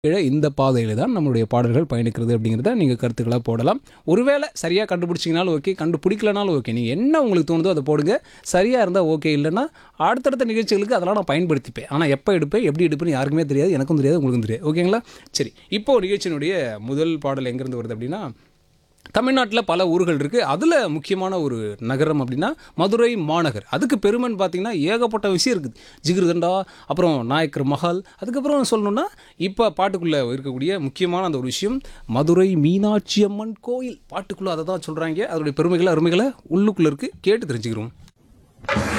கீழே இந்த பாதையில் தான் நம்மளுடைய பாடல்கள் பயணிக்கிறது அப்படிங்கிறத நீங்கள் கருத்துக்களாக போடலாம் ஒருவேளை சரியாக கண்டுபிடிச்சிங்கனாலும் ஓகே கண்டுபிடிக்கலனாலும் ஓகே நீங்கள் என்ன உங்களுக்கு தோணுதோ அதை போடுங்க சரியாக இருந்தால் ஓகே இல்லைன்னா அடுத்தடுத்த நிகழ்ச்சிகளுக்கு அதெல்லாம் நான் பயன்படுத்திப்பேன் ஆனால் எப்போ எடுப்பேன் எப்படி எடுப்பேன்னு யாருக்குமே தெரியாது எனக்கும் தெரியாது உங்களுக்கும் தெரியாது ஓகேங்களா சரி இப்போ நிகழ்ச்சியினுடைய முதல் பாடல் எங்கேருந்து வருது அப்படின்னா தமிழ்நாட்டில் பல ஊர்கள் இருக்குது அதில் முக்கியமான ஒரு நகரம் அப்படின்னா மதுரை மாநகர் அதுக்கு பெருமைன்னு பார்த்தீங்கன்னா ஏகப்பட்ட விஷயம் இருக்குது ஜிகிருதண்டா அப்புறம் நாயக்கர் மஹால் அதுக்கப்புறம் சொல்லணும்னா இப்போ பாட்டுக்குள்ளே இருக்கக்கூடிய முக்கியமான அந்த ஒரு விஷயம் மதுரை மீனாட்சி அம்மன் கோயில் பாட்டுக்குள்ளே அதை தான் சொல்கிறாங்க அதோடைய பெருமைகளை அருமைகளை உள்ளுக்குள்ளே இருக்குது கேட்டு தெரிஞ்சுக்கிறோம்